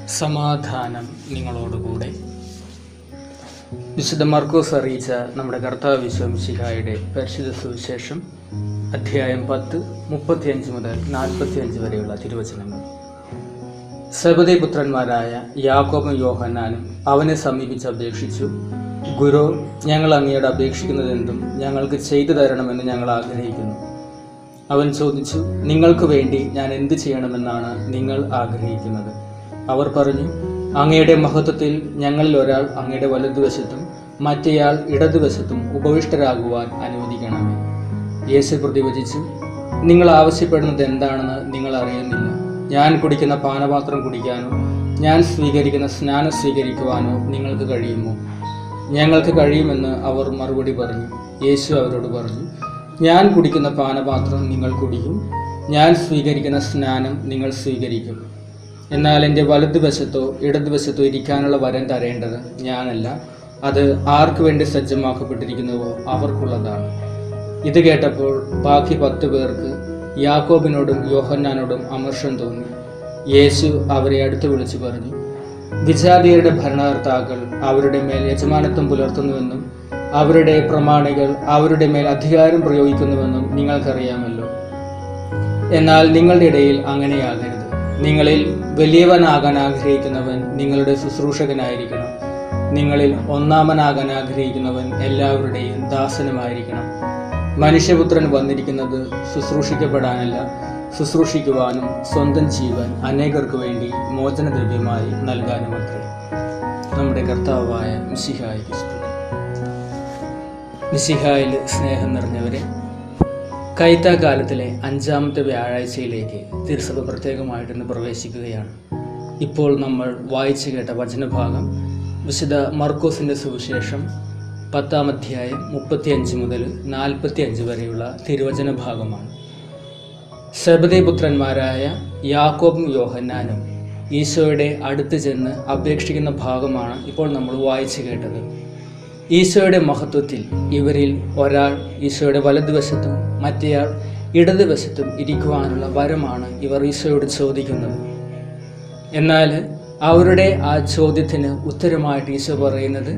സമാധാനം നിങ്ങളോടുകൂടെ വിശുദ്ധ മർക്കോസ് അറിയിച്ച നമ്മുടെ കർത്താവ് വിശ്വംശിഹായുടെ പരിശുദ്ധ സുവിശേഷം അധ്യായം പത്ത് മുപ്പത്തിയഞ്ച് മുതൽ നാൽപ്പത്തിയഞ്ച് വരെയുള്ള തിരുവചനങ്ങൾ സബദി പുത്രന്മാരായ യാക്കോബും യോഹന്നാനും അവനെ സമീപിച്ച് അപേക്ഷിച്ചു ഗുരു ഞങ്ങൾ അങ്ങയോട് അപേക്ഷിക്കുന്നത് എന്തും ഞങ്ങൾക്ക് ചെയ്തു തരണമെന്ന് ഞങ്ങൾ ആഗ്രഹിക്കുന്നു അവൻ ചോദിച്ചു നിങ്ങൾക്ക് വേണ്ടി ഞാൻ എന്ത് ചെയ്യണമെന്നാണ് നിങ്ങൾ ആഗ്രഹിക്കുന്നത് അവർ പറഞ്ഞു അങ്ങയുടെ മഹത്വത്തിൽ ഞങ്ങളിൽ ഒരാൾ അങ്ങയുടെ വലതുവശത്തും മറ്റേയാൾ ഇടതുവശത്തും ഉപവിഷ്ടരാകുവാൻ അനുവദിക്കണമേ യേശു പ്രതിവചിച്ചു നിങ്ങൾ ആവശ്യപ്പെടുന്നത് എന്താണെന്ന് നിങ്ങൾ അറിയുന്നില്ല ഞാൻ കുടിക്കുന്ന പാനപാത്രം കുടിക്കാനോ ഞാൻ സ്വീകരിക്കുന്ന സ്നാനം സ്വീകരിക്കുവാനോ നിങ്ങൾക്ക് കഴിയുമോ ഞങ്ങൾക്ക് കഴിയുമെന്ന് അവർ മറുപടി പറഞ്ഞു യേശു അവരോട് പറഞ്ഞു ഞാൻ കുടിക്കുന്ന പാനപാത്രം നിങ്ങൾ കുടിക്കും ഞാൻ സ്വീകരിക്കുന്ന സ്നാനം നിങ്ങൾ സ്വീകരിക്കും എന്നാൽ എൻ്റെ വലതുവശത്തോ ഇടതുവശത്തോ ഇരിക്കാനുള്ള വരം തരേണ്ടത് ഞാനല്ല അത് ആർക്കു വേണ്ടി സജ്ജമാക്കപ്പെട്ടിരിക്കുന്നുവോ അവർക്കുള്ളതാണ് ഇത് കേട്ടപ്പോൾ ബാക്കി പത്ത് പേർക്ക് യാക്കോബിനോടും യോഹന്നാനോടും അമർഷം തോന്നി യേശു അവരെ അടുത്ത് വിളിച്ചു പറഞ്ഞു വിജാതിയരുടെ ഭരണകർത്താക്കൾ അവരുടെ മേൽ യജമാനത്വം പുലർത്തുന്നുവെന്നും അവരുടെ പ്രമാണികൾ അവരുടെ മേൽ അധികാരം പ്രയോഗിക്കുന്നുവെന്നും നിങ്ങൾക്കറിയാമല്ലോ എന്നാൽ നിങ്ങളുടെ ഇടയിൽ അങ്ങനെയാകരുത് നിങ്ങളിൽ വലിയവനാകാൻ ആഗ്രഹിക്കുന്നവൻ നിങ്ങളുടെ ശുശ്രൂഷകനായിരിക്കണം നിങ്ങളിൽ ഒന്നാമനാകാൻ ആഗ്രഹിക്കുന്നവൻ എല്ലാവരുടെയും ദാസനുമായിരിക്കണം മനുഷ്യപുത്രൻ വന്നിരിക്കുന്നത് ശുശ്രൂഷിക്കപ്പെടാനല്ല ശുശ്രൂഷിക്കുവാനും സ്വന്തം ജീവൻ അനേകർക്ക് വേണ്ടി മോചനദ്രവ്യമായി നൽകാനുമത്രേ നമ്മുടെ കർത്താവായ മിശിഹായിക്ക് സ്തുതി മിശിഹായിൽ സ്നേഹം നിറഞ്ഞവരെ കൈത്താക്കാലത്തിലെ അഞ്ചാമത്തെ വ്യാഴാഴ്ചയിലേക്ക് തിരുസഭ പ്രത്യേകമായിട്ടൊന്ന് പ്രവേശിക്കുകയാണ് ഇപ്പോൾ നമ്മൾ വായിച്ചു കേട്ട വചനഭാഗം വിശുദ്ധ മർക്കോസിൻ്റെ സുവിശേഷം പത്താം അധ്യായം മുപ്പത്തിയഞ്ച് മുതൽ നാൽപ്പത്തിയഞ്ച് വരെയുള്ള തിരുവചന ഭാഗമാണ് ശബദപുത്രന്മാരായ യാക്കോബും യോഹന്നാനും ഈശോയുടെ അടുത്ത് ചെന്ന് അപേക്ഷിക്കുന്ന ഭാഗമാണ് ഇപ്പോൾ നമ്മൾ വായിച്ചു കേട്ടത് ഈശോയുടെ മഹത്വത്തിൽ ഇവരിൽ ഒരാൾ ഈശോയുടെ വലതുവശത്തും മറ്റേയാൾ ഇടതുവശത്തും ഇരിക്കുവാനുള്ള വരമാണ് ഇവർ ഈശോയോട് ചോദിക്കുന്നത് എന്നാൽ അവരുടെ ആ ചോദ്യത്തിന് ഉത്തരമായിട്ട് ഈശോ പറയുന്നത്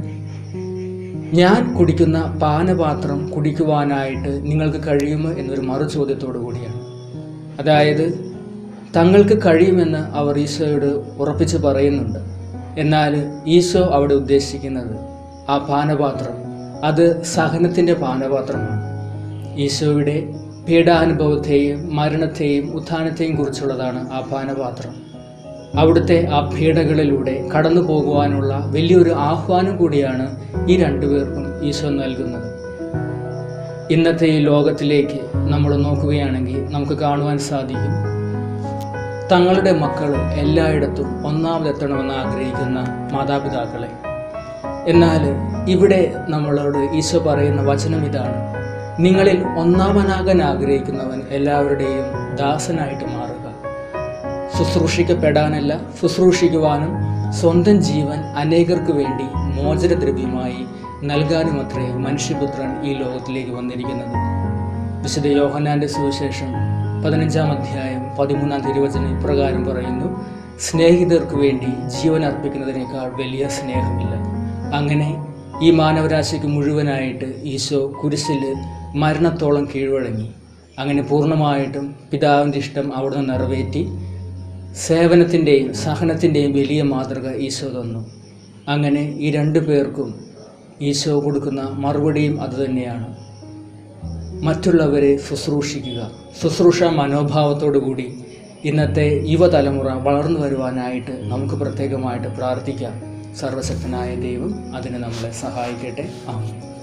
ഞാൻ കുടിക്കുന്ന പാനപാത്രം കുടിക്കുവാനായിട്ട് നിങ്ങൾക്ക് കഴിയുമോ എന്നൊരു മറു ചോദ്യത്തോടു കൂടിയാണ് അതായത് തങ്ങൾക്ക് കഴിയുമെന്ന് അവർ ഈശോയോട് ഉറപ്പിച്ച് പറയുന്നുണ്ട് എന്നാൽ ഈശോ അവിടെ ഉദ്ദേശിക്കുന്നത് ആ പാനപാത്രം അത് സഹനത്തിൻ്റെ പാനപാത്രമാണ് ഈശോയുടെ പീഡാനുഭവത്തെയും മരണത്തെയും ഉത്ഥാനത്തെയും കുറിച്ചുള്ളതാണ് ആ പാനപാത്രം അവിടുത്തെ ആ പീഡകളിലൂടെ കടന്നു പോകുവാനുള്ള വലിയൊരു ആഹ്വാനം കൂടിയാണ് ഈ രണ്ടുപേർക്കും ഈശോ നൽകുന്നത് ഇന്നത്തെ ഈ ലോകത്തിലേക്ക് നമ്മൾ നോക്കുകയാണെങ്കിൽ നമുക്ക് കാണുവാൻ സാധിക്കും തങ്ങളുടെ മക്കൾ എല്ലായിടത്തും ഒന്നാമതെത്തണമെന്ന് ആഗ്രഹിക്കുന്ന മാതാപിതാക്കളെ എന്നാൽ ഇവിടെ നമ്മളോട് ഈശോ പറയുന്ന വചനം ഇതാണ് നിങ്ങളിൽ ഒന്നാമനാകാൻ ആഗ്രഹിക്കുന്നവൻ എല്ലാവരുടെയും ദാസനായിട്ട് മാറുക ശുശ്രൂഷിക്കപ്പെടാനല്ല ശുശ്രൂഷിക്കുവാനും സ്വന്തം ജീവൻ അനേകർക്ക് വേണ്ടി മോചനദ്രവ്യമായി നൽകാനുമത്രേ മനുഷ്യപുത്രൻ ഈ ലോകത്തിലേക്ക് വന്നിരിക്കുന്നത് വിശുദ്ധ യോഹന്നാന്റെ സുവിശേഷം പതിനഞ്ചാം അധ്യായം പതിമൂന്നാം തിരുവചനം ഇപ്രകാരം പറയുന്നു സ്നേഹിതർക്ക് വേണ്ടി ജീവൻ അർപ്പിക്കുന്നതിനേക്കാൾ വലിയ സ്നേഹമില്ല അങ്ങനെ ഈ മാനവരാശിക്ക് മുഴുവനായിട്ട് ഈശോ കുരിശിൽ മരണത്തോളം കീഴ്വഴങ്ങി അങ്ങനെ പൂർണ്ണമായിട്ടും പിതാവിൻ്റെ ഇഷ്ടം അവിടുന്ന് നിറവേറ്റി സേവനത്തിൻ്റെയും സഹനത്തിൻ്റെയും വലിയ മാതൃക ഈശോ തന്നു അങ്ങനെ ഈ രണ്ടു പേർക്കും ഈശോ കൊടുക്കുന്ന മറുപടിയും അതുതന്നെയാണ് മറ്റുള്ളവരെ ശുശ്രൂഷിക്കുക ശുശ്രൂഷ മനോഭാവത്തോടു കൂടി ഇന്നത്തെ യുവതലമുറ വളർന്നു വരുവാനായിട്ട് നമുക്ക് പ്രത്യേകമായിട്ട് പ്രാർത്ഥിക്കാം സർവശക്തനായ ദൈവം അതിന് നമ്മളെ സഹായിക്കട്ടെ ആമേൻ